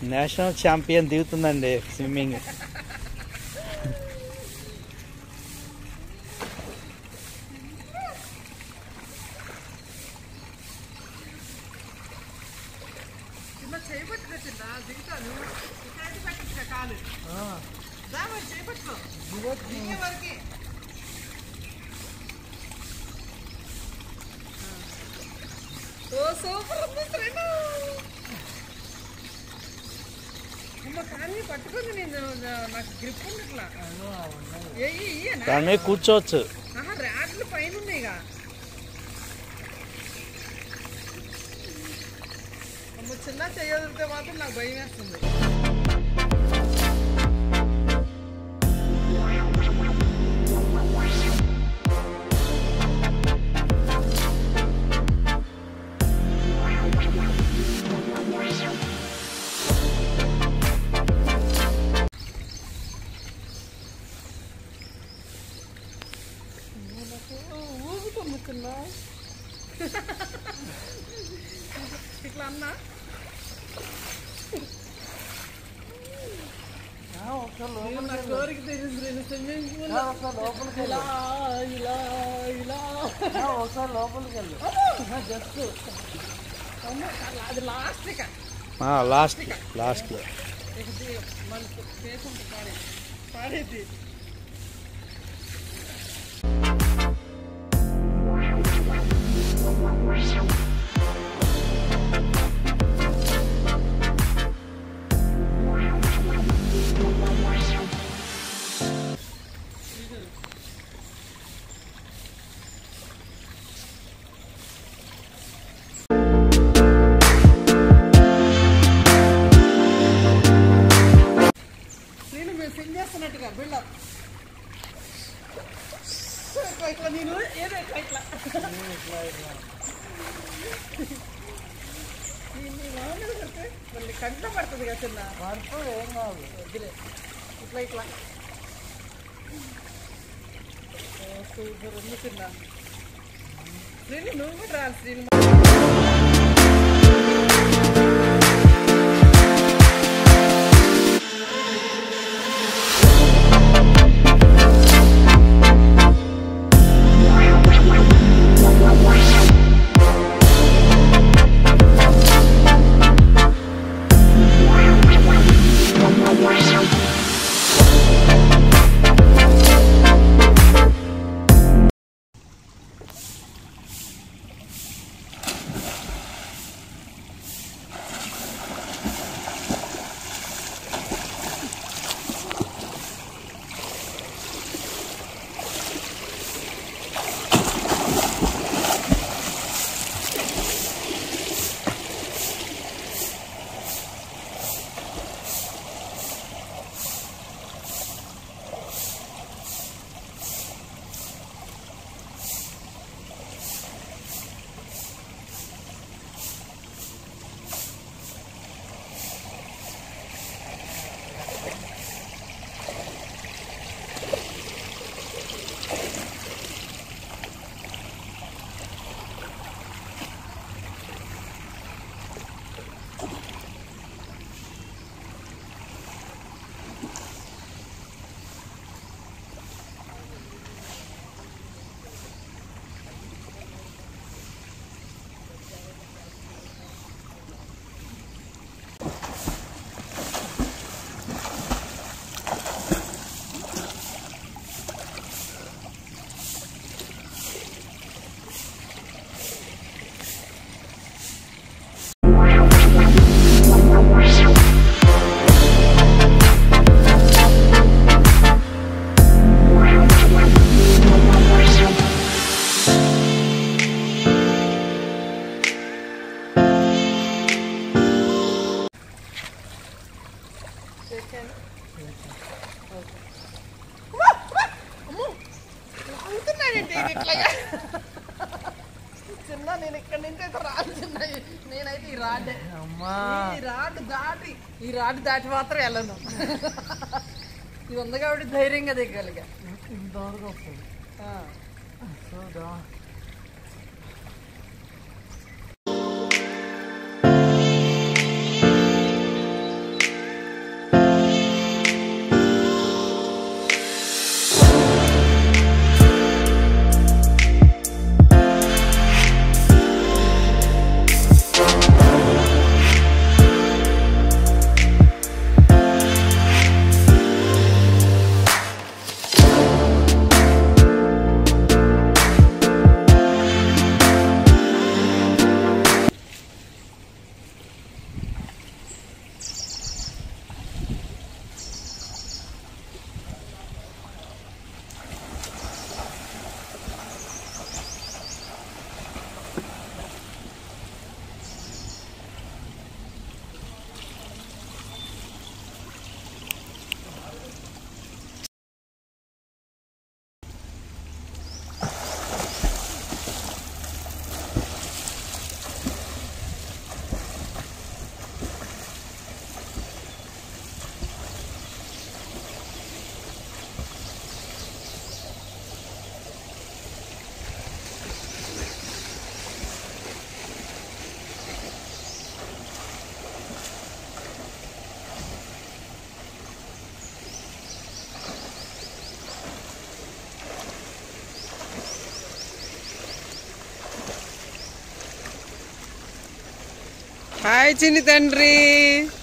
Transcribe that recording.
National champion దిగుతుందండి swimming చిన్న చేయబట్టుకో చిన్న దిగుతాను ఇక్కడైతే పెట్టచ్చు కాలు దా మరి చేయబట్టుకో దిగే వరకే ఓ సూపర్ ఉంది ఫ్రెండ్ అమ్మ కానీ పట్టుకుంది నేను నా- నాకు గ్రిప్ ఉంది ఇట్లా ఏ ఇయ్యనా దాని మీద కూర్చోవచ్చు ఆహా రాడ్లు పైన ఉన్నాయిగా అమ్మ చిన్న చేయగలిగితే మాత్రం నాకు భయం వేస్తుంది ఊగుతుంది చిన్న ఇట్లా అన్నా నేను నా కోరిక తెలిసింది నేను స్విమ్మింగ్ పూల్ ఇలా ఇలా ఇలా ఒకసారి లోపలికి వెళ్ళు జస్ట్ అది లాస్ట్ ఇక లాస్ట్ లాస్ట్లో ఇక ది- మనకి చేసుకుంటే పాడేది పాడేది నేను మేము సింగ్ చేస్తున్నట్టుగా బిల్డప్ ఇట్లా ఇట్లా నేను ఏదో ఇట్లా ఇట్లా నీ- నీ మొహం మీద పెడితే మళ్ళీ కంట పడుతుంది కదా చిన్న పడుతూ ఏం కాదు వద్దులే ఇట్లా ఇట్లా ఓ, సూపర్ ఉంది చిన్న శ్రీని నువ్వు కూడా రాలి శ్రీని చేశాను అమ్మో లాగుతున్నాడంటే ఇది ఇట్లాగా చిన్న నేను ఇక్కడి నుంచి అయితే రాను చిన్న నేనైతే ఈ రాడ్ అమ్మా ఈ రాడ్ దాటి ఈ రాడ్ దాటి మాత్రం వెళ్ళను ఇది ఉంది కాబట్టి ధైర్యంగా దిగలిగా ఇంతవరకు వస్తుంది ఆ. సో దా హాయ్ చిన్ని తండ్రి